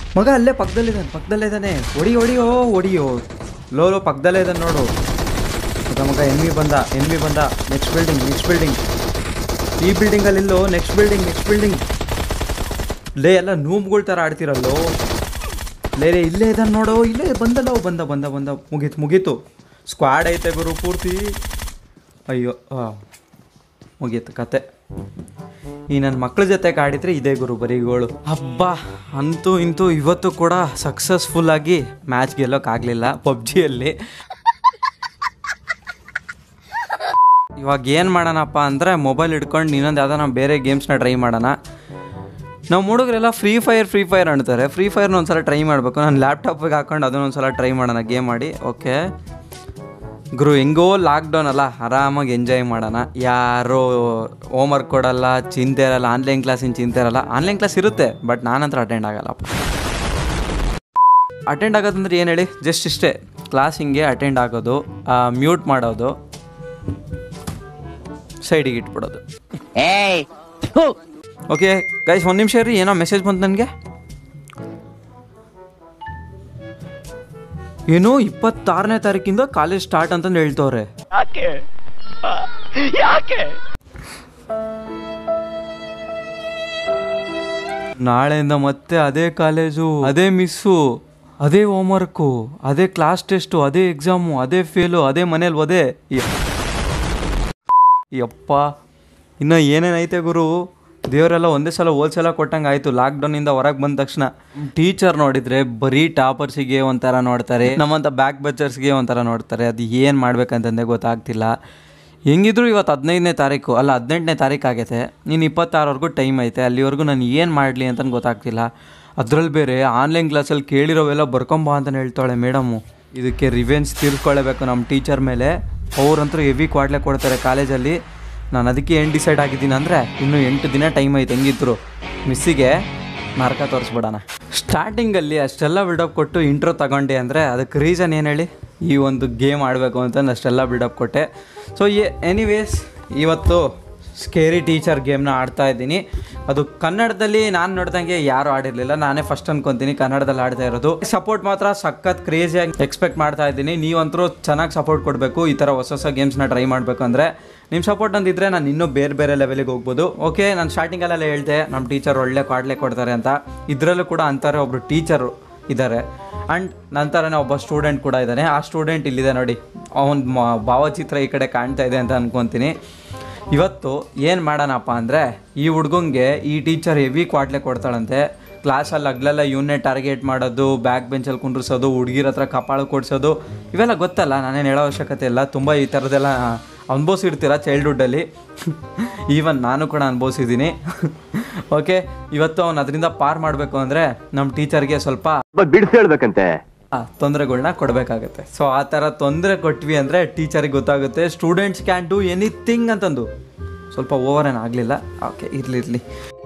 ಮಗ ಅಲ್ಲೇ ಪಕ್ಕದಲ್ಲಿದ್ದಾನೆ ಪಕ್ಕದಲ್ಲಿದ್ದಾನೆ ಹೊಡಿ ಹೊಡಿಯೋ ಹೊಡಿಯೋ ಲೋ ಲೋ ಪಕ್ಕದಲ್ಲೇ ಇದ್ದಾನೆ ನೋಡು ಮಗ ಮಗ ಎನ್ಮಿ ಬಂದ ಎನ್ಮಿ ಬಂದ ನೆಕ್ಸ್ಟ್ ಬಿಲ್ಡಿಂಗ್ ನೆಕ್ಸ್ಟ್ ಬಿಲ್ಡಿಂಗ್ ಈ ಬಿಲ್ಡಿಂಗಲ್ಲಿ ಇಲ್ಲೋ ನೆಕ್ಸ್ಟ್ ಬಿಲ್ಡಿಂಗ್ ನೆಕ್ಸ್ಟ್ ಬಿಲ್ಡಿಂಗ್ ಲೇ ಎಲ್ಲ ನೂಬ್ಗಳ ಥರ ಆಡ್ತಿರಲ್ಲೋ ಲೇ ಲೇ ಇಲ್ಲೇ ಇದ್ದಾನೆ ನೋಡೋ ಇಲ್ಲೇ ಬಂದಲ್ಲೋ ಬಂದ ಬಂದ ಬಂದ ಮುಗೀತು ಮುಗೀತು ಸ್ಕ್ವಾಡ್ ಐತೆ ಗುರು ಪೂರ್ತಿ ಅಯ್ಯೋ ಹಾಂ ಮುಗೀತು ಕತೆ ಈ ನನ್ನ ಮಕ್ಕಳ ಜೊತೆ ಆಡಿದ್ರೆ ಇದೇ ಗುರು ಬರೀಗಳು ಹಬ್ಬ ಅಂತೂ ಇಂತೂ ಇವತ್ತು ಕೂಡ ಸಕ್ಸಸ್ಫುಲ್ ಆಗಿ ಮ್ಯಾಚ್ ಗೆಲ್ಲೋಕ್ಕಾಗಲಿಲ್ಲ ಪಬ್ಜಿಯಲ್ಲಿ ಇವಾಗ ಏನು ಮಾಡೋಣಪ್ಪ ಅಂದರೆ ಮೊಬೈಲ್ ಹಿಡ್ಕೊಂಡು ಇನ್ನೊಂದು ಯಾವ್ದಾನ ಬೇರೆ ಗೇಮ್ಸ್ನ ಟ್ರೈ ಮಾಡೋಣ ನಾವು ಹುಡುಗರೆಲ್ಲ ಫ್ರೀ ಫೈರ್ ಫ್ರೀ ಫೈರ್ ಅಂತಾರೆ ಫ್ರೀ ಫೈರ್ನ ಒಂದ್ಸಲ ಟ್ರೈ ಮಾಡಬೇಕು ನಾನು ಲ್ಯಾಪ್ಟಾಪಿಗೆ ಹಾಕೊಂಡು ಅದನ್ನೊಂದ್ಸಲ ಟ್ರೈ ಮಾಡೋಣ ಗೇಮ್ ಮಾಡಿ ಓಕೆ ಗುರು ಹೆಂಗೋ ಲಾಕ್ಡೌನ್ ಅಲ್ಲ ಆರಾಮಾಗಿ ಎಂಜಾಯ್ ಮಾಡೋಣ ಯಾರು ಹೋಮ್ವರ್ಕ್ ಕೊಡಲ್ಲ ಚಿಂತೆ ಇರಲ್ಲ ಆನ್ಲೈನ್ ಕ್ಲಾಸಿನ ಚಿಂತೆ ಇರಲ್ಲ ಆನ್ಲೈನ್ ಕ್ಲಾಸ್ ಇರುತ್ತೆ ಬಟ್ ನಾನಂತರ ಅಟೆಂಡ್ ಆಗಲ್ಲಪ್ಪ ಅಟೆಂಡ್ ಆಗೋದಂದ್ರೆ ಏನು ಹೇಳಿ ಜಸ್ಟ್ ಇಷ್ಟೇ ಕ್ಲಾಸ್ ಹಿಂಗೆ ಅಟೆಂಡ್ ಆಗೋದು ಮ್ಯೂಟ್ ಮಾಡೋದು ಸೈಡಿಗೆ ಇಟ್ಬಿಡೋದು ಏಯ್ ಓಕೆ ಗೈಸ್ ಒಂದು ನಿಮಿಷ ರೀ ಏನೋ ಮೆಸೇಜ್ ಬಂತು ನನಗೆ ಏನು ಇಪ್ಪತ್ತಾರನೇ ತಾರೀಕಿಂದ ಕಾಲೇಜ್ ಸ್ಟಾರ್ಟ್ ಅಂತಂದು ಹೇಳ್ತವ್ರೆ ಯಾಕೆ ಯಾಕೆ ನಾಳೆಯಿಂದ ಮತ್ತೆ ಅದೇ ಕಾಲೇಜು ಅದೇ ಮಿಸ್ಸು ಅದೇ ಹೋಮ್ವರ್ಕು ಅದೇ ಕ್ಲಾಸ್ ಟೆಸ್ಟು ಅದೇ ಎಕ್ಸಾಮು ಅದೇ ಫೇಲು ಅದೇ ಮನೇಲಿ ಓದೇ ಯಪ್ಪ ಇನ್ನು ಏನೇನೈತೆ ಗುರು ದೇವರೆಲ್ಲ ಒಂದೇ ಸಲ ಹೋಲ್ಸಲ ಕೊಟ್ಟಂಗೆ ಆಯಿತು ಲಾಕ್ಡೌನಿಂದ ಹೊರಗೆ ಬಂದ ತಕ್ಷಣ ಟೀಚರ್ ನೋಡಿದರೆ ಬರೀ ಟಾಪರ್ಸಿಗೆ ಒಂಥರ ನೋಡ್ತಾರೆ ನಮ್ಮಂಥ ಬ್ಯಾಕ್ ಬಚ್ಚರ್ಸ್ಗೆ ಒಂಥರ ನೋಡ್ತಾರೆ ಅದು ಏನು ಮಾಡ್ಬೇಕಂತಂದೇ ಗೊತ್ತಾಗ್ತಿಲ್ಲ ಹೆಂಗಿದ್ರು ಇವತ್ತು ಹದಿನೈದನೇ ತಾರೀಕು ಅಲ್ಲ ಹದಿನೆಂಟನೇ ತಾರೀಕು ಆಗೈತೆ ನೀನು ಇಪ್ಪತ್ತಾರವರೆಗೂ ಟೈಮ್ ಐತೆ ಅಲ್ಲಿವರೆಗೂ ನಾನು ಏನು ಮಾಡಲಿ ಅಂತ ಗೊತ್ತಾಗ್ತಿಲ್ಲ ಅದ್ರಲ್ಲಿ ಬೇರೆ ಆನ್ಲೈನ್ ಕ್ಲಾಸಲ್ಲಿ ಕೇಳಿರೋವೆಲ್ಲ ಬರ್ಕೊಂಬ ಅಂತ ಹೇಳ್ತಾಳೆ ಮೇಡಮು ಇದಕ್ಕೆ ರಿವೆನ್ಸ್ ತೀರ್ಕೊಳ್ಳೇಬೇಕು ನಮ್ಮ ಟೀಚರ್ ಮೇಲೆ ಅವ್ರಂತೂ ಹೆವಿ ಕ್ವಾಡ್ಲೆ ಕೊಡ್ತಾರೆ ಕಾಲೇಜಲ್ಲಿ ನಾನು ಅದಕ್ಕೆ ಏನು ಡಿಸೈಡ್ ಆಗಿದ್ದೀನಿ ಅಂದರೆ ಇನ್ನೂ ಎಂಟು ದಿನ ಟೈಮ್ ಐತೆ ಹೆಂಗಿದ್ರು ಮಿಸ್ಸಿಗೆ ನರಕ ತೋರಿಸ್ಬಿಡೋಣ ಸ್ಟಾರ್ಟಿಂಗಲ್ಲಿ ಅಷ್ಟೆಲ್ಲ ಬಿಲ್ಡಪ್ ಕೊಟ್ಟು ಇಂಟ್ರೋ ತಗೊಂಡೆ ಅಂದರೆ ಅದಕ್ಕೆ ರೀಸನ್ ಏನು ಹೇಳಿ ಈ ಒಂದು ಗೇಮ್ ಆಡಬೇಕು ಅಂತ ಅಷ್ಟೆಲ್ಲ ಬಿಲ್ಡಪ್ ಕೊಟ್ಟೆ ಸೊ ಎನಿವೇಸ್ ಇವತ್ತು ಸ್ಕೇರಿ ಟೀಚರ್ ಗೇಮ್ನ ಆಡ್ತಾ ಇದ್ದೀನಿ ಅದು ಕನ್ನಡದಲ್ಲಿ ನಾನು ನೋಡ್ದಂಗೆ ಯಾರು ಆಡಿರಲಿಲ್ಲ ನಾನೇ ಫಸ್ಟ್ ಅನ್ಕೊಂತೀನಿ ಕನ್ನಡದಲ್ಲಿ ಆಡ್ತಾ ಇರೋದು ಸಪೋರ್ಟ್ ಮಾತ್ರ ಸಖತ್ ಕ್ರೇಜಿಯಾಗಿ ಎಕ್ಸ್ಪೆಕ್ಟ್ ಮಾಡ್ತಾ ಇದ್ದೀನಿ ನೀವಂತರೂ ಚೆನ್ನಾಗಿ ಸಪೋರ್ಟ್ ಕೊಡಬೇಕು ಈ ಥರ ಹೊಸ ಹೊಸ ಗೇಮ್ಸ್ನ ಟ್ರೈ ಮಾಡಬೇಕು ಅಂದರೆ ನಿಮ್ಮ ಸಪೋರ್ಟ್ ಅಂದಿದ್ರೆ ನಾನು ಇನ್ನೂ ಬೇರೆ ಬೇರೆ ಲೆವೆಲಿಗೆ ಹೋಗ್ಬೋದು ಓಕೆ ನಾನು ಸ್ಟಾರ್ಟಿಂಗಲ್ಲೆಲ್ಲ ಹೇಳ್ದೆ ನಮ್ಮ ಟೀಚರ್ ಒಳ್ಳೆ ಕ್ವಾಡ್ಲೆ ಕೊಡ್ತಾರೆ ಅಂತ ಇದರಲ್ಲೂ ಕೂಡ ಅಂತಾರೆ ಒಬ್ಬರು ಟೀಚರು ಇದ್ದಾರೆ ಆ್ಯಂಡ್ ನಂತರನೇ ಒಬ್ಬ ಸ್ಟೂಡೆಂಟ್ ಕೂಡ ಇದ್ದಾನೆ ಆ ಸ್ಟೂಡೆಂಟ್ ಇಲ್ಲಿದೆ ನೋಡಿ ಅವನ ಭಾವಚಿತ್ರ ಈ ಕಡೆ ಕಾಣ್ತಾ ಇದೆ ಅಂತ ಅನ್ಕೊತೀನಿ ಇವತ್ತು ಏನು ಮಾಡೋಣಪ್ಪ ಅಂದರೆ ಈ ಹುಡ್ಗಂಗೆ ಈ ಟೀಚರ್ ಹೆವಿ ಕ್ವಾಟ್ಲೆ ಕೊಡ್ತಾಳಂತೆ ಕ್ಲಾಸಲ್ಲಿ ಹಗ್ಲೆಲ್ಲ ಇವನ್ನೇ ಟಾರ್ಗೆಟ್ ಮಾಡೋದು ಬ್ಯಾಕ್ ಬೆಂಚಲ್ಲಿ ಕುಂಡ್ರಿಸೋದು ಹುಡುಗಿರ ಹತ್ರ ಕಪಾಳು ಕೊಡಿಸೋದು ಇವೆಲ್ಲ ಗೊತ್ತಲ್ಲ ನಾನೇನು ಹೇಳೋ ಅವಶ್ಯಕತೆ ಇಲ್ಲ ತುಂಬ ಈ ಥರದ್ದೆಲ್ಲ ಅನುಭವಿಸಿರ್ತೀರ ಚೈಲ್ಡ್ಹುಡ್ಡಲ್ಲಿ ಈವನ್ ನಾನು ಕೂಡ ಅನುಭವಿಸಿದ್ದೀನಿ ಓಕೆ ಇವತ್ತು ಅವ್ನು ಅದರಿಂದ ಪಾರ್ ಮಾಡಬೇಕು ಅಂದರೆ ನಮ್ಮ ಟೀಚರ್ಗೆ ಸ್ವಲ್ಪ ಬಿಡಿಸಿ ಹೇಳ್ಬೇಕಂತೆ ತೊಂದರೆಗಳನ್ನ ಕೊಡಬೇಕಾಗತ್ತೆ ಸೊ ಆ ಥರ ತೊಂದರೆ ಕೊಟ್ವಿ ಅಂದರೆ ಟೀಚರಿಗೆ ಗೊತ್ತಾಗುತ್ತೆ ಸ್ಟೂಡೆಂಟ್ಸ್ ಕ್ಯಾನ್ ಡೂ ಎನಿಥಿಂಗ್ ಅಂತಂದು ಸ್ವಲ್ಪ ಓವರ್ ಏನು ಆಗಲಿಲ್ಲ ಓಕೆ ಇರಲಿ ಇರಲಿ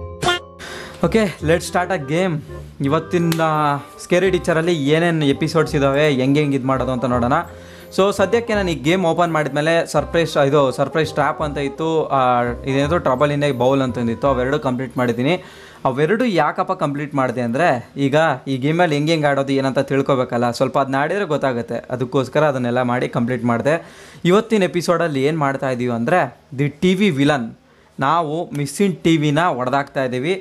okay let start a game ಇವತ್ತಿನ ಸ್ಕೇರಿ ಟೀಚರಲ್ಲಿ ಏನೇನು ಎಪಿಸೋಡ್ಸ್ ಇದ್ದಾವೆ ಹೆಂಗೆ ಹೆಂಗೆ ಇದು ಮಾಡೋದು ಅಂತ ನೋಡೋಣ ಸೊ ಸದ್ಯಕ್ಕೆ ನಾನು ಈ ಗೇಮ್ ಓಪನ್ ಮಾಡಿದ್ಮೇಲೆ ಸರ್ಪ್ರೈಸ್ ಇದು ಸರ್ಪ್ರೈಸ್ ಟ್ರ್ಯಾಪ್ ಅಂತ ಇತ್ತು ಆ, ಇದೇನೋ ಟ್ರಬಲ್ ಇಂದ ಬೌಲ್ ಅಂತಂದಿತ್ತು ಅವೆರಡು ಕಂಪ್ಲೀಟ್ ಮಾಡಿದ್ದೀನಿ ಅವೆರಡು ಯಾಕಪ್ಪ ಕಂಪ್ಲೀಟ್ ಮಾಡಿದೆ ಅಂದರೆ ಈಗ ಈ ಗೇಮಲ್ಲಿ ಹೆಂಗೆ ಹೆಂಗೆ ಆಡೋದು ಏನಂತ ತಿಳ್ಕೊಬೇಕಲ್ಲ ಸ್ವಲ್ಪ ಅದನ್ನ ಆಡಿದ್ರೆ ಗೊತ್ತಾಗುತ್ತೆ ಅದಕ್ಕೋಸ್ಕರ ಅದನ್ನೆಲ್ಲ ಮಾಡಿ ಕಂಪ್ಲೀಟ್ ಮಾಡಿದೆ ಇವತ್ತಿನ ಎಪಿಸೋಡಲ್ಲಿ ಏನು ಮಾಡ್ತಾ ಇದ್ದೀವಿ ಅಂದರೆ ದಿ ಟಿ ವಿ ವಿಲನ್ ನಾವು ಮಿಸ್ಸಿನ್ ಟಿ ವಿನ ಹೊಡೆದಾಕ್ತಾ ಇದ್ದೀವಿ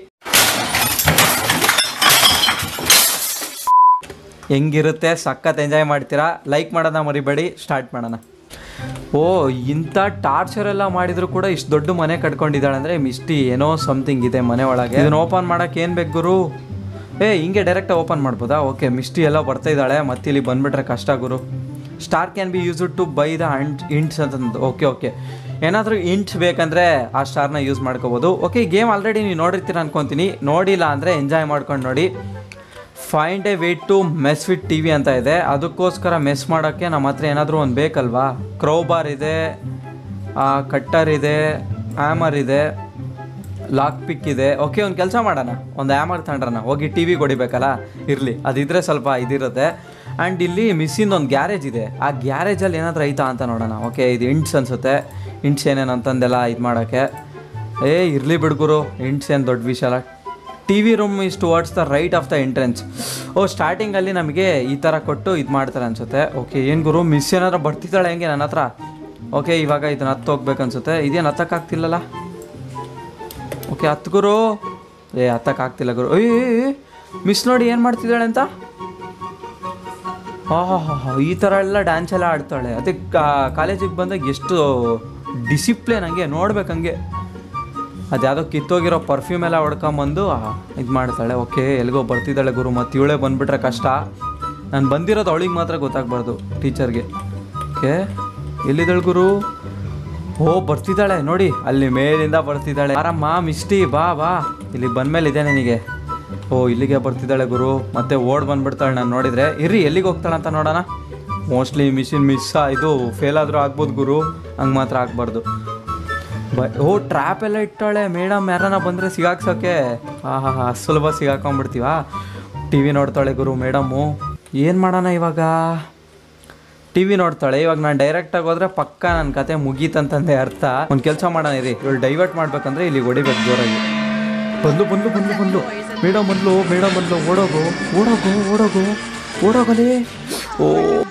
ಹೆಂಗಿರುತ್ತೆ ಸಖತ್ ಎಂಜಾಯ್ ಮಾಡ್ತೀರಾ ಲೈಕ್ ಮಾಡೋಣ ಮರಿಬೇಡಿ ಸ್ಟಾರ್ಟ್ ಮಾಡೋಣ ಓ ಇಂಥ ಟಾರ್ಚರ್ ಎಲ್ಲ ಮಾಡಿದ್ರು ಕೂಡ ಇಷ್ಟು ದೊಡ್ಡ ಮನೆ ಕಟ್ಕೊಂಡಿದ್ದಾಳೆ ಅಂದರೆ ಮಿಸ್ಟಿ ಏನೋ ಸಮಥಿಂಗ್ ಇದೆ ಮನೆ ಒಳಗೆ ಇದನ್ನ ಓಪನ್ ಮಾಡೋಕೆ ಏನು ಬೇಕು ಗುರು ಏ ಹಿಂಗೆ ಡೈರೆಕ್ಟ್ ಓಪನ್ ಮಾಡ್ಬೋದಾ ಓಕೆ ಮಿಸ್ಟಿ ಎಲ್ಲ ಬರ್ತಾ ಇದ್ದಾಳೆ ಮತ್ತೆ ಇಲ್ಲಿ ಬಂದ್ಬಿಟ್ರೆ ಕಷ್ಟ ಗುರು star can be use to buy the hint hints ಅಂತಂದು ಓಕೆ ಓಕೆ ಏನಾದರೂ ಇಂಟ್ಸ್ ಬೇಕಂದರೆ ಆ ಸ್ಟಾರ್ನ ಯೂಸ್ ಮಾಡ್ಕೋಬೋದು ಓಕೆ ಗೇಮ್ ಆಲ್ರೆಡಿ ನೀವು ನೋಡಿರ್ತೀರ ಅನ್ಕೊತೀನಿ ನೋಡಿಲ್ಲ ಅಂದರೆ ಎಂಜಾಯ್ ಮಾಡ್ಕೊಂಡು ನೋಡಿ find a way to mess with T V ಅಂತ ಇದೆ ಅದಕ್ಕೋಸ್ಕರ ಮೆಸ್ ಮಾಡೋಕ್ಕೆ ನಮ್ಮ ಹತ್ರ ಏನಾದರೂ ಒಂದು ಬೇಕಲ್ವಾ ಕ್ರೋಬಾರ್ ಇದೆ ಕಟ್ಟರ್ ಇದೆ ಆ್ಯಮರ್ ಇದೆ ಲಾಕ್ ಪಿಕ್ ಇದೆ ಓಕೆ ಒಂದು ಕೆಲಸ ಮಾಡೋಣ ಒಂದು ಆ್ಯಮರ್ ತಗೊಂಡ್ರಣ ಹೋಗಿ ಟಿ ವಿ ಹೊಡಿಬೇಕಲ್ಲ ಇರಲಿ ಅದಿದ್ರೆ ಸ್ವಲ್ಪ ಇದಿರುತ್ತೆ ಆ್ಯಂಡ್ ಇಲ್ಲಿ ಮಿಸ್ಸಿಂದ ಒಂದು ಗ್ಯಾರೇಜ್ ಇದೆ ಆ ಗ್ಯಾರೇಜಲ್ಲಿ ಏನಾದರೂ ಐತಾ ಅಂತ ನೋಡೋಣ ಓಕೆ ಇದು ಇಂಟ್ಸ್ ಅನಿಸುತ್ತೆ ಇಂಟ್ಸ್ ಏನೇನು ಅಂತಂದೆಲ್ಲ ಇದು ಮಾಡೋಕ್ಕೆ ಏ ಇರಲಿ ಬಿಡ್ಗುರು ಇಂಟ್ಸ್ ಏನು ದೊಡ್ಡ ವಿಷಯ ಅಲ್ಲ T V room is towards the right of the entrance ಓ ಸ್ಟಾರ್ಟಿಂಗಲ್ಲಿ ನಮಗೆ ಈ ಥರ ಕೊಟ್ಟು ಇದು ಮಾಡ್ತಾರೆ ಅನ್ಸುತ್ತೆ ಓಕೆ ಏನು ಗುರು ಮಿಸ್ ಏನಾದ್ರು ಬರ್ತಿದ್ದಾಳೆ ಹೆಂಗೆ ನನ್ನ ಹತ್ರ ಓಕೆ ಇವಾಗ ಇದನ್ನ ಹತ್ತು ಹೋಗ್ಬೇಕು ಅನ್ಸುತ್ತೆ ಇದೇನು ಹತ್ತಕ್ಕಾಗ್ತಿಲ್ಲಲ್ಲ ಓಕೆ ಹತ್ತು ಗುರು ಏ ಹತ್ತಕ್ಕಾಗ್ತಿಲ್ಲ ಗುರು ಏಯ್ ಮಿಸ್ ನೋಡಿ ಏನು ಮಾಡ್ತಿದ್ದಾಳೆ ಅಂತ ಹಾ ಹಾ ಹಾ ಹಾ ಈ ಥರ ಎಲ್ಲ ಡ್ಯಾನ್ಸ್ ಎಲ್ಲ ಆಡ್ತಾಳೆ ಅದಕ್ಕೆ ಕಾಲೇಜಿಗೆ ಬಂದಾಗ ಎಷ್ಟು ಡಿಸಿಪ್ಲಿನ್ ಹಂಗೆ ನೋಡ್ಬೇಕು ಹಂಗೆ ಅದು ಯಾವುದೋ ಕಿತ್ತೋಗಿರೋ ಪರ್ಫ್ಯೂಮ್ ಎಲ್ಲ ಹೊಡ್ಕೊಂಬಂದು ಇದು ಮಾಡ್ತಾಳೆ ಓಕೆ ಎಲ್ಲಿಗೋ ಬರ್ತಿದ್ದಾಳೆ ಗುರು ಮತ್ತು ಇವಳೇ ಬಂದುಬಿಟ್ರೆ ಕಷ್ಟ ನಾನು ಬಂದಿರೋದು ಅವಳಿಗೆ ಮಾತ್ರ ಗೊತ್ತಾಗ್ಬಾರ್ದು ಟೀಚರ್ಗೆ ಓಕೆ ಎಲ್ಲಿದ್ದಾಳೆ ಗುರು ಓ ಬರ್ತಿದ್ದಾಳೆ ನೋಡಿ ಅಲ್ಲಿ ಮೇಲಿಂದ ಬರ್ತಿದ್ದಾಳೆ ಆರಮ್ಮ ಮಿಸ್ಟಿ ಬಾ ಬಾ ಇಲ್ಲಿ ಬಂದ್ಮೇಲೆ ಇದೆ ನಿನಗೆ ಓ ಇಲ್ಲಿಗೆ ಬರ್ತಿದ್ದಾಳೆ ಗುರು ಮತ್ತೆ ಓಡ್ ಬಂದ್ಬಿಡ್ತಾಳೆ ನಾನು ನೋಡಿದ್ರೆ ಇರ್ರಿ ಎಲ್ಲಿಗೆ ಹೋಗ್ತಾಳೆ ಅಂತ ನೋಡೋಣ ಮೋಸ್ಟ್ಲಿ ಮಿಷಿನ್ ಮಿಸ್ ಇದು ಫೇಲ್ ಆದರೂ ಆಗ್ಬೋದು ಗುರು ಹಂಗೆ ಮಾತ್ರ ಆಗ್ಬಾರ್ದು ಬ ಓ ಟ್ರ್ಯಾಪ್ ಎಲ್ಲ ಇಟ್ಟಾಳೆ ಮೇಡಮ್ ಯಾರನ್ನ ಬಂದರೆ ಸಿಗಾಕ್ಸೋಕೆ ಹಾ ಹಾ ಹಾ ಸುಲಭ ಸಿಗಾಕೊಂಡ್ಬಿಡ್ತೀವಾ ಟಿ ವಿ ನೋಡ್ತಾಳೆ ಗುರು ಮೇಡಮು ಏನು ಮಾಡೋಣ ಇವಾಗ ಟಿ ವಿ ನೋಡ್ತಾಳೆ ಇವಾಗ ನಾನು ಡೈರೆಕ್ಟಾಗಿ ಹೋದ್ರೆ ಪಕ್ಕ ನನ್ನ ಕತೆ ಮುಗೀತಂತಂದೆ ಅರ್ಥ ಒಂದು ಕೆಲಸ ಮಾಡೋಣ ಇರಿ ಇವಳು ಡೈವರ್ಟ್ ಮಾಡ್ಬೇಕಂದ್ರೆ ಇಲ್ಲಿ ಹೊಡಿಬೇಕು ಜೋರಾಗಿ ಬಂದು ಬಂದು ಬಂದು ಬಂದು ಮೇಡಮ್ ಬಂದ್ಲು ಮೇಡಮ್ ಬಂದ್ಲು ಓಡೋಗು ಓಡೋಗು ಓಡೋಗು ಓಡೋಗಲಿ ಓ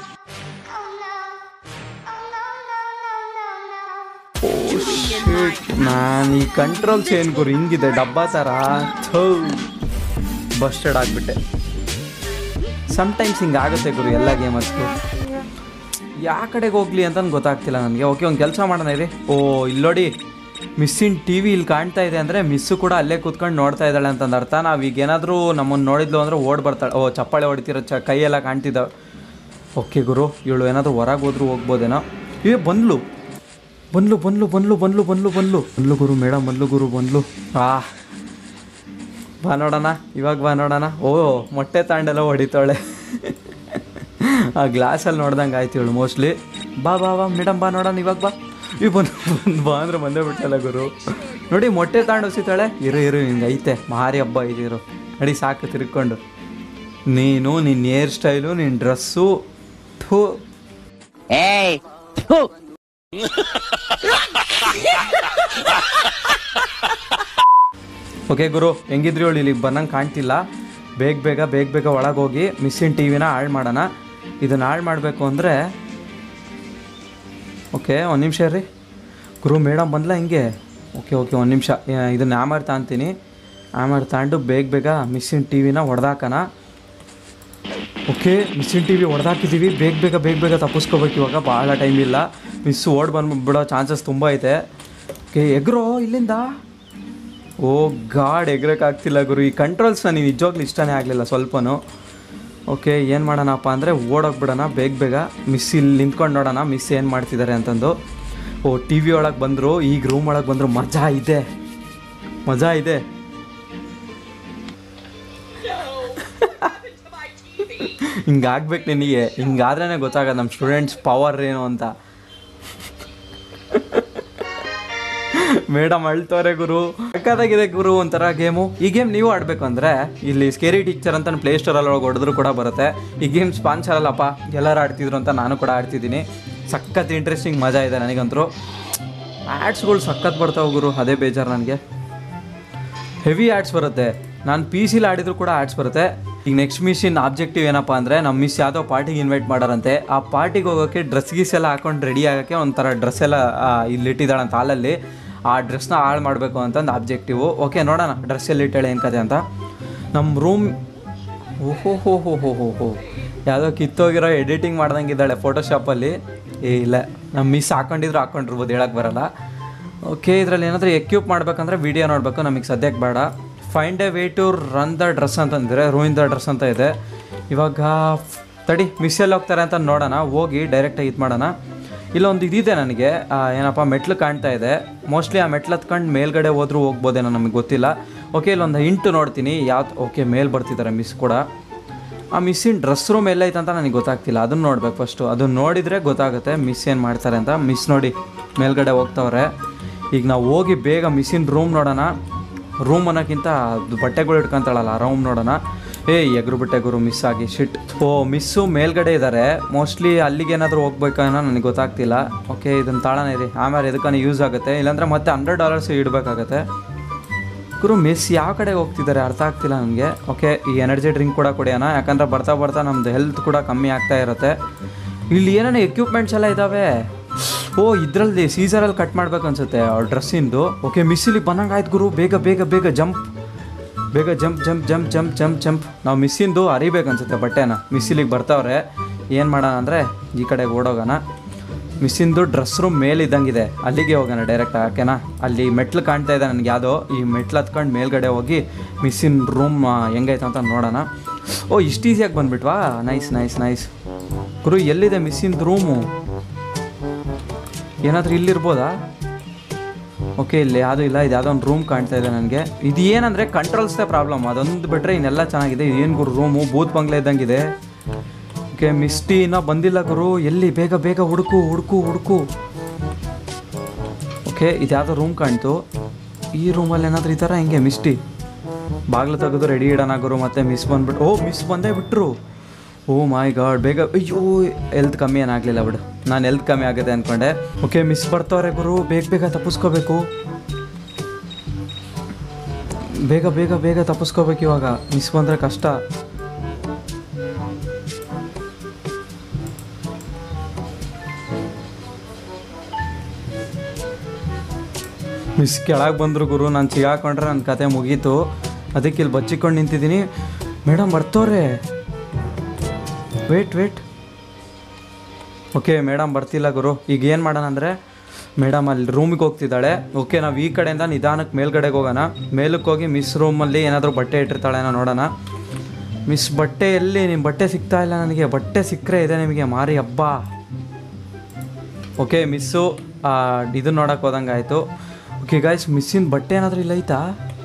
ನಾನು ಈ ಕಂಟ್ರೋಲ್ಸ್ ಏನು ಗುರು ಹಿಂಗಿದೆ ಡಬ್ಬಾ ಥರ ಥೂ ಬಸ್ಟೆಡ್ ಆಗಿಬಿಟ್ಟೆ ಸಮ್ಟೈಮ್ಸ್ ಹಿಂಗೆ ಆಗುತ್ತೆ ಗುರು ಎಲ್ಲ ಗೇಮರ್ಸ್ಗೂ ಯಾವ ಕಡೆಗೆ ಹೋಗ್ಲಿ ಅಂತ ಗೊತ್ತಾಗ್ತಿಲ್ಲ ನನಗೆ ಓಕೆ ಒಂದು ಕೆಲಸ ಮಾಡೋಣ ಇರಿ ಓ ಇಲ್ಲೋಡಿ ಮಿಸ್ಸಿನ ಟಿ ವಿ ಇಲ್ಲಿ ಕಾಣ್ತಾ ಇದೆ ಅಂದರೆ ಮಿಸ್ಸು ಕೂಡ ಅಲ್ಲೇ ಕೂತ್ಕೊಂಡು ನೋಡ್ತಾ ಇದ್ದಾಳೆ ಅಂತಂದು ಅರ್ಥ ನಾವು ಈಗ ಏನಾದರೂ ನಮ್ಮನ್ನು ನೋಡಿದ್ಲು ಅಂದರೆ ಓಡ್ ಬರ್ತಾಳೆ ಓ ಚಪ್ಪಾಳೆ ಹೊಡಿತಿರೋ ಚ ಕೈಯೆಲ್ಲ ಕಾಣ್ತಿದ್ದಾವೆ ಓಕೆ ಗುರು ಇವಳು ಏನಾದರೂ ಹೊರಗೆ ಹೋದ್ರೂ ಹೋಗ್ಬೋದೇನೋ ಇವೇ ಬಂದ್ಲು ಬಂದ್ಲು ಬಂದ್ಲು ಬಂದ್ಲು ಬಂದ್ಲು ಬಂದ್ಲು ಬಂದ್ಲು ಬಂದ್ಲು ಗುರು ಮೇಡಮ್ ಬಂದ್ಲು ಗುರು ಬಂದ್ಲು ಆ ಬಾ ನೋಡೋಣ ಇವಾಗ ಬಾ ನೋಡೋಣ ಓ ಮೊಟ್ಟೆ ತಾಂಡೆಲ್ಲ ಹೊಡಿತಾಳೆ ಆ ಗ್ಲಾಸಲ್ಲಿ ನೋಡ್ದಂಗೆ ಆಯ್ತು ಇವಳು ಮೋಸ್ಟ್ಲಿ ಬಾ ಬಾ ಬಾ ಮೇಡಮ್ ಬಾ ನೋಡೋಣ ಇವಾಗ ಬಾ ಈ ಬಂದು ಬಂದು ಬಾ ಅಂದ್ರೆ ಬಂದೇ ಬಿಟ್ಟಲ್ಲ ಗುರು ನೋಡಿ ಮೊಟ್ಟೆ ತಾಂಡು ಹೊಸಿತಾಳೆ ಇರು ಇರು ಹಿಂಗೆ ಐತೆ ಮಾರಿ ಹಬ್ಬ ಇದಿರು ನಡಿ ಸಾಕು ತಿರ್ಕೊಂಡು ನೀನು ನಿನ್ನ ಹೇರ್ ಸ್ಟೈಲು ನಿನ್ನ ಡ್ರೆಸ್ಸು ಥೂ ಏಯ್ ಥು. ಓಕೆ ಗುರು ಹೆಂಗಿದ್ರಿ ಹೇಳಿ ಇಲ್ಲಿಗೆ ಬನ್ನಂಗೆ ಕಾಣ್ತಿಲ್ಲ ಬೇಗ ಬೇಗ ಬೇಗ ಬೇಗ ಒಳಗೆ ಹೋಗಿ ಮಿಸ್ಸಿನ ಟಿ ವಿನ ಹಾಳು ಮಾಡೋಣ ಇದನ್ನು ಹಾಳು ಮಾಡಬೇಕು ಅಂದರೆ ಓಕೆ ಒಂದು ನಿಮಿಷ ರೀ ಗುರು ಮೇಡಮ್ ಬಂದ್ಲ ಹಿಂಗೆ ಓಕೆ ಓಕೆ ಒಂದು ನಿಮಿಷ ಇದನ್ನು ಆಮರ್ ತಾಂತೀನಿ ಆಮರ್ ತಾಂಡು ಬೇಗ ಬೇಗ ಮಿಸ್ಸಿನ ಟಿ ವಿನ ಹೊಡೆದಾಕನ ಓಕೆ ಮಿಸ್ಸಿನ ಟಿ ವಿ ಹೊಡೆದಾಕಿದ್ದೀವಿ ಬೇಗ ಬೇಗ ಬೇಗ ಬೇಗ ತಪ್ಪಿಸ್ಕೋಬೇಕು ಇವಾಗ ಭಾಳ ಟೈಮ್ ಇಲ್ಲ ಮಿಸ್ ಓಡ್ ಬಂದು ಬಿಡೋ ಚಾನ್ಸಸ್ ತುಂಬ ಐತೆ ಓಕೆ ಎಗ್ರೋ ಇಲ್ಲಿಂದ ಓ ಗಾಡ್ ಎಗ್ರಕ್ಕಾಗ್ತಿಲ್ಲ ಗುರು ಈ ಕಂಟ್ರೋಲ್ಸ್ ನನಗೆ ನಿಜವಾಗ್ಲೂ ಇಷ್ಟನೇ ಆಗಲಿಲ್ಲ ಸ್ವಲ್ಪನೂ ಓಕೆ ಏನು ಮಾಡೋಣಪ್ಪ ಅಂದರೆ ಓಡೋಗ್ಬಿಡೋಣ ಬೇಗ ಬೇಗ ಮಿಸ್ ಇಲ್ಲಿ ನಿಂತ್ಕೊಂಡು ನೋಡೋಣ ಮಿಸ್ ಏನು ಮಾಡ್ತಿದ್ದಾರೆ ಅಂತಂದು ಓ ಟಿ ವಿ ಒಳಗೆ ಬಂದರು ಈಗ ರೂಮ್ ಒಳಗೆ ಬಂದರು ಮಜಾ ಇದೆ ಮಜಾ ಇದೆ ಹಿಂಗಾಗ್ಬೇಕು ನಿನಗೆ ಹಿಂಗಾದ್ರೇ ಗೊತ್ತಾಗದು ನಮ್ಮ ಸ್ಟೂಡೆಂಟ್ಸ್ ಪವರ್ ಏನು ಅಂತ ಮೇಡಮ್ ಅಳ್ತವ್ರೆ ಗುರು ಸಕ್ಕತ್ತಾಗಿದೆ ಗುರು ಒಂಥರ ಗೇಮು ಈ ಗೇಮ್ ನೀವು ಆಡಬೇಕು ಅಂದರೆ ಇಲ್ಲಿ ಸ್ಕೇರಿ ಟೀಚರ್ ಅಂತ ಪ್ಲೇ ಸ್ಟೋರಲ್ಲಿ ಒಳಗೆ ಹೊಡೆದ್ರು ಕೂಡ ಬರುತ್ತೆ ಈ ಗೇಮ್ ಸ್ಪಾನ್ಸರ್ ಅಲ್ಲಪ್ಪ ಎಲ್ಲರೂ ಆಡ್ತಿದ್ರು ಅಂತ ನಾನು ಕೂಡ ಆಡ್ತಿದ್ದೀನಿ ಸಖತ್ ಇಂಟ್ರೆಸ್ಟಿಂಗ್ ಮಜಾ ಇದೆ ನನಗಂತೂ ಆ್ಯಡ್ಸ್ಗಳು ಸಖತ್ ಬರ್ತಾವೆ ಗುರು ಅದೇ ಬೇಜಾರು ನನಗೆ ಹೆವಿ ಆ್ಯಡ್ಸ್ ಬರುತ್ತೆ ನಾನು ಪಿ ಸಿಲಿ ಆಡಿದ್ರು ಕೂಡ ಆ್ಯಡ್ಸ್ ಬರುತ್ತೆ ಈಗ ನೆಕ್ಸ್ಟ್ ಮಿಷಿನ್ ಆಬ್ಜೆಕ್ಟಿವ್ ಏನಪ್ಪ ಅಂದರೆ ನಮ್ಮ ಮಿಸ್ ಯಾವುದೋ ಪಾರ್ಟಿಗೆ ಇನ್ವೈಟ್ ಮಾಡಾರಂತೆ ಆ ಪಾರ್ಟಿಗೆ ಹೋಗೋಕ್ಕೆ ಡ್ರೆಸ್ ಗೀಸ್ ಎಲ್ಲ ಹಾಕೊಂಡು ರೆಡಿ ಆಗೋಕ್ಕೆ ಒಂಥರ ಡ್ರೆಸ್ ಎಲ್ಲ ಆ, ಇಲ್ಲಿ ಇಟ್ಟಿದ್ದಾಳಂತ ಹಾಲಲ್ಲಿ ಆ ಡ್ರೆಸ್ನ ಹಾಳು ಮಾಡಬೇಕು ಅಂತಂದು ಆಬ್ಜೆಕ್ಟಿವು ಓಕೆ ನೋಡೋಣ ಡ್ರೆಸ್ ಎಲ್ಲಿ ಇಟ್ಟಾಳೆ ಏನು ಕತೆ ಅಂತ ನಮ್ಮ ರೂಮ್ ಓಹೋ ಹೋ ಹೋ ಹೋ ಹೋ ಹೋ ಯಾವುದೋ ಕಿತ್ತೋಗಿರೋ ಎಡಿಟಿಂಗ್ ಮಾಡ್ದಂಗಿದ್ದಾಳೆ ಫೋಟೋಶಾಪಲ್ಲಿ ಏ ಇಲ್ಲ ನಮ್ಮ ಮಿಸ್ ಹಾಕೊಂಡಿದ್ರು ಹಾಕೊಂಡಿರ್ಬೋದು ಹೇಳಕ್ಕೆ ಬರಲ್ಲ ಓಕೆ ಇದರಲ್ಲಿ ಏನಾದರೂ ಎಕ್ಯೂಪ್ ಮಾಡ್ಬೇಕಂದ್ರೆ ವಿಡಿಯೋ ನೋಡಬೇಕು ನಮಗೆ ಸದ್ಯಕ್ಕೆ ಬೇಡ find a way to run the dress ಅಂತಂದರೆ ರೂಯಿನ್ ದ ಡ್ರೆಸ್ ಅಂತ ಇದೆ ಇವಾಗ ಫ್- ತಡಿ ಮಿಸ್ ಎಲ್ಲಿ ಹೋಗ್ತಾರೆ ಅಂತ ನೋಡೋಣ ಹೋಗಿ ಡೈರೆಕ್ಟಾಗಿ ಇದು ಮಾಡೋಣ ಇಲ್ಲೊಂದು ಇದಿದೆ ನನಗೆ ಆ, ಏನಪ್ಪ ಮೆಟ್ಲು ಕಾಣ್ತಾ ಇದೆ ಮೋಸ್ಟ್ಲಿ ಆ ಮೆಟ್ಲು ಹತ್ಕೊಂಡು ಮೇಲ್ಗಡೆ ಹೋದ್ರೂ ಹೋಗ್ಬೋದೇನೋ ನಮಗೆ ಗೊತ್ತಿಲ್ಲ ಓಕೆ ಇಲ್ಲೊಂದು ಹಿಂಟು ನೋಡ್ತೀನಿ ಯಾವ್ದು ಓಕೆ ಮೇಲ್ ಬರ್ತಿದ್ದಾರೆ ಮಿಸ್ ಕೂಡ ಆ ಮಿಸ್ಸಿನ ಡ್ರೆಸ್ ರೂಮ್ ಎಲ್ಲೈತೆ ಅಂತ ನನಗೆ ಗೊತ್ತಾಗ್ತಿಲ್ಲ ಅದನ್ನ ನೋಡ್ಬೇಕು ಫಸ್ಟು ಅದನ್ನ ನೋಡಿದರೆ ಗೊತ್ತಾಗುತ್ತೆ ಮಿಸ್ ಏನು ಮಾಡ್ತಾರೆ ಅಂತ ಮಿಸ್ ನೋಡಿ ಮೇಲ್ಗಡೆ ಹೋಗ್ತವ್ರೆ ಈಗ ನಾವು ಹೋಗಿ ಬೇಗ ಮಿಸ್ಸಿನ ರೂಮ್ ನೋಡೋಣ ರೂಮ್ ಅನ್ನೋಕ್ಕಿಂತ ಅದು ಬಟ್ಟೆಗಳು ಇಟ್ಕೊಂತಾಳಲ್ಲ ಆ ರೂಮ್ ನೋಡೋಣ ಏ ಎಗ್ರು ಬಿಟ್ಟೆ ಗುರು ಮಿಸ್ ಆಗಿ ಶಿಟ್ ಓ ಮಿಸ್ಸು ಮೇಲ್ಗಡೆ ಇದ್ದಾರೆ ಮೋಸ್ಟ್ಲಿ ಅಲ್ಲಿಗೆ ಏನಾದರೂ ಹೋಗ್ಬೇಕನ್ನೋ ನನಗೆ ಗೊತ್ತಾಗ್ತಿಲ್ಲ ಓಕೆ ಇದನ್ನು ತಾಳನೇ ಇರಿ ಆಮೇಲೆ ಎದಕ್ಕನೇ ಯೂಸ್ ಆಗುತ್ತೆ ಇಲ್ಲಾಂದರೆ ಮತ್ತೆ ಹಂಡ್ರೆಡ್ ಡಾಲರ್ಸ್ ಇಡಬೇಕಾಗತ್ತೆ ಗುರು ಮಿಸ್ ಯಾವ ಕಡೆಗೆ ಹೋಗ್ತಿದ್ದಾರೆ ಅರ್ಥ ಆಗ್ತಿಲ್ಲ ನನಗೆ ಓಕೆ ಈ ಎನರ್ಜಿ ಡ್ರಿಂಕ್ ಕೂಡ ಕುಡಿಯೋಣ ಯಾಕಂದ್ರೆ ಬರ್ತಾ ಬರ್ತಾ ನಮ್ಮದು ಹೆಲ್ತ್ ಕೂಡ ಕಮ್ಮಿ ಆಗ್ತಾ ಇರುತ್ತೆ ಇಲ್ಲಿ ಏನೇನು ಎಕ್ವಿಪ್ಮೆಂಟ್ಸ್ ಎಲ್ಲ ಇದ್ದಾವೆ ಓ ಇದರಲ್ಲಿ ಸೀಸರಲ್ಲಿ ಕಟ್ ಮಾಡ್ಬೇಕು ಅನ್ಸುತ್ತೆ ಡ್ರೆಸ್ಸಿಂದು ಓಕೆ ಮಿಸ್ಸಿಲಿ ಬಂದಂಗೆ ಆಯ್ತು ಗುರು ಬೇಗ ಬೇಗ ಬೇಗ ಜಂಪ್ ಬೇಗ jump jump jump jump jump jump ನಾವು ಮಿಸ್ಸಿಂದು ಅರಿಬೇಕು ಅನ್ಸುತ್ತೆ ಬಟ್ಟೆನ ಮಿಸ್ಸಿಲಿಗೆ ಬರ್ತಾವ್ರೆ ಏನು ಮಾಡೋಣ ಅಂದರೆ ಈ ಕಡೆಗೆ ಓಡೋಗೋಣ ಮಿಸ್ಸಿಂದು ಡ್ರೆಸ್ ರೂಮ್ ಮೇಲಿದ್ದಂಗಿದೆ ಅಲ್ಲಿಗೆ ಹೋಗೋಣ ಡೈರೆಕ್ಟ್ ಓಕೆನಾ ಅಲ್ಲಿ ಮೆಟ್ಲು ಕಾಣ್ತಾ ಇದೆ ನನಗೆ ಯಾವುದೋ ಈ ಮೆಟ್ಲು ಹತ್ಕೊಂಡು ಮೇಲ್ಗಡೆ ಹೋಗಿ ಮಿಸ್ಸಿನ ರೂಮ್ ಹೆಂಗೈತೆ ಅಂತ ನೋಡೋಣ ಓ ಇಷ್ಟು ಈಸಿಯಾಗಿ ಬಂದ್ಬಿಟ್ವಾ ನೈಸ್ ನೈಸ್ ನೈಸ್ ಗುರು ಎಲ್ಲಿದೆ ಮಿಸ್ಸಿಂದು ರೂಮು ಏನಾದರೂ ಇಲ್ಲಿರ್ಬೋದಾ ಓಕೆ ಇಲ್ಲಿ ಯಾವುದೂ ಇಲ್ಲ ಇದು ಯಾವುದೋ ಒಂದು ರೂಮ್ ಕಾಣ್ತಾ ಇದೆ ನನಗೆ ಇದು ಏನಂದರೆ ಕಂಟ್ರೋಲ್ಸ್ದೇ ಪ್ರಾಬ್ಲಮ್ ಅದೊಂದು ಬಿಟ್ಟರೆ ಇನ್ನೆಲ್ಲ ಚೆನ್ನಾಗಿದೆ ಏನು ಗುರು ರೂಮು ಬೂತ್ ಬಂಗ್ಲೆ ಇದ್ದಂಗಿದೆ ಓಕೆ ಮಿಸ್ಟಿ ಇನ್ನೂ ಬಂದಿಲ್ಲ ಗುರು ಎಲ್ಲಿ ಬೇಗ ಬೇಗ ಹುಡುಕು ಹುಡುಕು ಹುಡುಕು ಓಕೆ ಇದು ಯಾವುದೋ ರೂಮ್ ಕಾಣ್ತು ಈ ರೂಮಲ್ಲಿ ಏನಾದರೂ ಈ ಥರ ಹಿಂಗೆ ಮಿಸ್ಟಿ ಬಾಗಿಲು ತೆಗೆದು ರೆಡಿ ಇಡೋಣ ಗುರು ಮತ್ತೆ ಮಿಸ್ ಬಂದ್ಬಿಟ್ಟು ಓ ಮಿಸ್ ಬಂದೇ ಬಿಟ್ರು ಓ ಮೈ ಗಾಡ್ ಬೇಗ ಅಯ್ಯೋ ಹೆಲ್ತ್ ಕಮ್ಮಿ ಏನಾಗಲಿಲ್ಲ ಬಿಡು ನಾನು ಹೆಲ್ತ್ ಕಮ್ಮಿ ಆಗುತ್ತೆ ಅಂದ್ಕೊಂಡೆ ಓಕೆ ಮಿಸ್ ಬರ್ತಾವ್ರೆ ಗುರು ಬೇಗ ಬೇಗ ತಪ್ಪಿಸ್ಕೋಬೇಕು ಬೇಗ ಬೇಗ ಬೇಗ ತಪ್ಪಿಸ್ಕೋಬೇಕು ಇವಾಗ ಮಿಸ್ ಬಂದರೆ ಕಷ್ಟ ಮಿಸ್ ಕೆಳಗೆ ಬಂದರು ಗುರು ನಾನು ಸಿಗಾಕೊಂಡ್ರೆ ನನ್ನ ಕತೆ ಮುಗೀತು ಅದಕ್ಕೆ ಇಲ್ಲಿ ಬಚ್ಚಿಕೊಂಡು ನಿಂತಿದ್ದೀನಿ ಮೇಡಮ್ ಬರ್ತವ್ರೆ ವೇಟ್ ವೇಟ್ ಓಕೆ ಮೇಡಮ್ ಬರ್ತಿಲ್ಲ ಗುರು ಈಗ ಏನು ಮಾಡೋಣ ಅಂದರೆ ಮೇಡಮ್ ಅಲ್ಲಿ ರೂಮಿಗೆ ಹೋಗ್ತಿದ್ದಾಳೆ ಓಕೆ ನಾವು ಈ ಕಡೆಯಿಂದ ನಿಧಾನಕ್ಕೆ ಮೇಲ್ಗಡೆಗೆ ಹೋಗೋಣ ಮೇಲಕ್ಕೆ ಹೋಗಿ ಮಿಸ್ ರೂಮಲ್ಲಿ ಏನಾದರೂ ಬಟ್ಟೆ ಇಟ್ಟಿರ್ತಾಳೆ ನೋಡೋಣ ಮಿಸ್ ಬಟ್ಟೆ ಎಲ್ಲಿ ನಿಮ್ಮ ಬಟ್ಟೆ ಸಿಗ್ತಾ ಇಲ್ಲ ನನಗೆ ಬಟ್ಟೆ ಸಿಕ್ಕರೆ ಇದೆ ನಿಮಗೆ ಮಾರಿ ಹಬ್ಬ ಓಕೆ ಮಿಸ್ಸು ಇದನ್ನ ನೋಡೋಕೆ ಹೋದಂಗೆ ಆಯಿತು ಓಕೆ ಗಾಯ್ಸ್ ಮಿಸ್ಸಿನ ಬಟ್ಟೆ ಏನಾದರೂ ಇಲ್ಲ ಐತಾ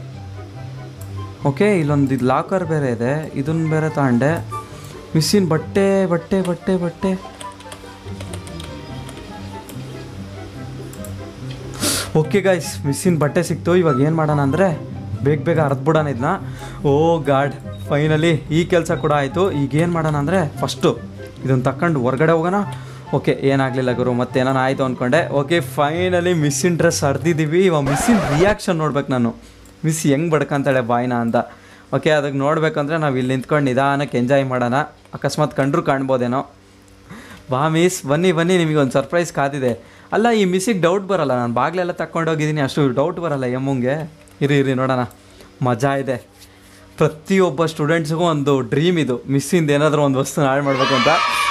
ಓಕೆ ಇಲ್ಲೊಂದು ಇದು ಲಾಕರ್ ಬೇರೆ ಇದೆ ಇದನ್ನ ಬೇರೆ ತಗೊಂಡೆ ಮಿಸ್ಸಿನ ಬಟ್ಟೆ ಬಟ್ಟೆ ಬಟ್ಟೆ ಬಟ್ಟೆ ಓಕೆ ಗಾಯ್ಸ್ ಮಿಸ್ಸಿನ ಬಟ್ಟೆ ಸಿಕ್ತು ಇವಾಗ ಏನು ಮಾಡೋಣ ಅಂದರೆ ಬೇಗ ಬೇಗ ಹರಿದ್ಬಿಡೋಣ ಇದನ್ನ ಓ ಗಾಡ್ ಫೈನಲಿ ಈ ಕೆಲಸ ಕೂಡ ಆಯಿತು ಈಗ ಏನು ಮಾಡೋಣ ಅಂದರೆ ಫಸ್ಟು ಇದನ್ನು ತಕೊಂಡು ಹೊರಗಡೆ ಹೋಗೋಣ ಓಕೆ ಏನಾಗಲಿಲ್ಲ ಗುರು ಮತ್ತೇನಾನ ಆಯಿತು ಅಂದ್ಕೊಂಡೆ ಓಕೆ ಫೈನಲಿ ಮಿಸ್ಸಿನ ಡ್ರೆಸ್ ಹರಿದಿದ್ದೀವಿ ಇವಾಗ ಮಿಸ್ಸಿನ ರಿಯಾಕ್ಷನ್ ನೋಡ್ಬೇಕು ನಾನು ಮಿಸ್ ಹೆಂಗೆ ಬಡ್ಕೊಂತಾಳೆ ಬಾಯ್ನ ಅಂತ ಓಕೆ ಅದಕ್ಕೆ ನೋಡ್ಬೇಕಂದ್ರೆ ನಾವು ಇಲ್ಲಿ ನಿಂತ್ಕೊಂಡು ನಿಧಾನಕ್ಕೆ ಎಂಜಾಯ್ ಮಾಡೋಣ ಅಕಸ್ಮಾತ್ ಕಂಡ್ರು ಕಾಣ್ಬೋದೇನೋ ಬಾ ಮಿಸ್ ಬನ್ನಿ ಬನ್ನಿ ನಿಮಗೆ ಒಂದು ಸರ್ಪ್ರೈಸ್ ಕಾದಿದೆ ಅಲ್ಲ ಈ ಮಿಸ್ಸಿಗೆ ಡೌಟ್ ಬರಲ್ಲ ನಾನು ಬಾಗ್ಲೆಲ್ಲ ತಗೊಂಡೋಗಿದ್ದೀನಿ ಅಷ್ಟು ಡೌಟ್ ಬರಲ್ಲ ಎಮ್ಮಂಗೆ ಇರಿ ಇರಿ ನೋಡೋಣ ಮಜಾ ಇದೆ ಪ್ರತಿಯೊಬ್ಬ ಸ್ಟೂಡೆಂಟ್ಸ್ಗೂ ಒಂದು ಡ್ರೀಮ್ ಇದು ಮಿಸ್ಸಿಂದ ಏನಾದರೂ ಒಂದು ವಸ್ತು ಹಾಳು ಮಾಡಬೇಕು ಅಂತ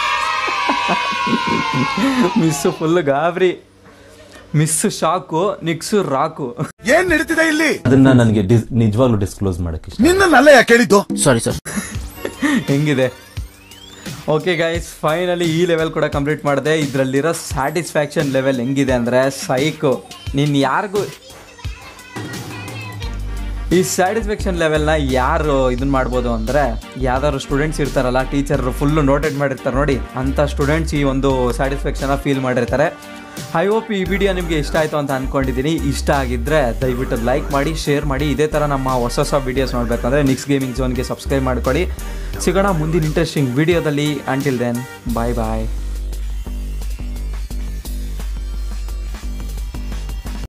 ಮಿಸ್ಸು ಫುಲ್ ಗಾಬರಿ ಮಿಸ್ಸು ಶಾಕು ನಿಕ್ಸು ರಾಕು ಏನ್ ನಡೀತಿದೆ ಇಲ್ಲಿ ಅದನ್ನ ನನಗೆ ಡಿಸ್ ನಿಜವಾಗ್ಲೂ ಡಿಸ್ಕ್ಲೋಸ್ ಮಾಡಕ್ಕೆ ಇಷ್ಟ ನಿನ್ನಲ್ಲ ಯಾಕೆ ಹೇಳಿದ್ದು ಸಾರಿ ಸರ್ ಹೆಂಗಿದೆ ಓಕೆ ಗೈಸ್ ಫೈನಲಿ ಈ ಲೆವೆಲ್ ಕೂಡ ಕಂಪ್ಲೀಟ್ ಮಾಡಿದೆ ಇದರಲ್ಲಿರೋ ಸ್ಯಾಟಿಸ್ಫ್ಯಾಕ್ಷನ್ ಲೆವೆಲ್ ಹೆಂಗಿದೆ ಅಂದರೆ ಸೈಕು ನೀನು ಯಾರಿಗೂ ಈ ಸ್ಯಾಟಿಸ್ಫ್ಯಾಕ್ಷನ್ ಲೆವೆಲ್ನ ಯಾರು ಇದನ್ನ ಮಾಡ್ಬೋದು ಅಂದರೆ ಯಾವ್ದಾದ್ರು ಸ್ಟೂಡೆಂಟ್ಸ್ ಇರ್ತಾರಲ್ಲ ಟೀಚರ್ ಫುಲ್ಲು ನೋಟೆಡ್ ಮಾಡಿರ್ತಾರೆ ನೋಡಿ ಅಂಥ ಸ್ಟೂಡೆಂಟ್ಸ್ ಈ ಒಂದು ಸ್ಯಾಟಿಸ್ಫ್ಯಾಕ್ಷನ್ನ ಫೀಲ್ ಮಾಡಿರ್ತಾರೆ ಐ ಹೋಪ್ ಈ ವಿಡಿಯೋ ನಿಮಗೆ ಇಷ್ಟ ಆಯಿತು ಅಂತ ಅಂದ್ಕೊಂಡಿದ್ದೀನಿ ಇಷ್ಟ ಆಗಿದ್ದರೆ ದಯವಿಟ್ಟು ಲೈಕ್ ಮಾಡಿ ಶೇರ್ ಮಾಡಿ ಇದೇ ಥರ ನಮ್ಮ ಹೊಸ ಹೊಸ ವೀಡಿಯೋಸ್ ನೋಡಬೇಕಂದ್ರೆ ನಿಕ್ಸ್ ಗೇಮಿಂಗ್ ಝೋನ್ಗೆ ಸಬ್ಸ್ಕ್ರೈಬ್ ಮಾಡ್ಕೊಳ್ಳಿ ಸಿಗೋಣ ಮುಂದಿನ ಇಂಟ್ರೆಸ್ಟಿಂಗ್ ವಿಡಿಯೋದಲ್ಲಿ ಅಂಟಿಲ್ ದೆನ್ ಬಾಯ್ ಬಾಯ್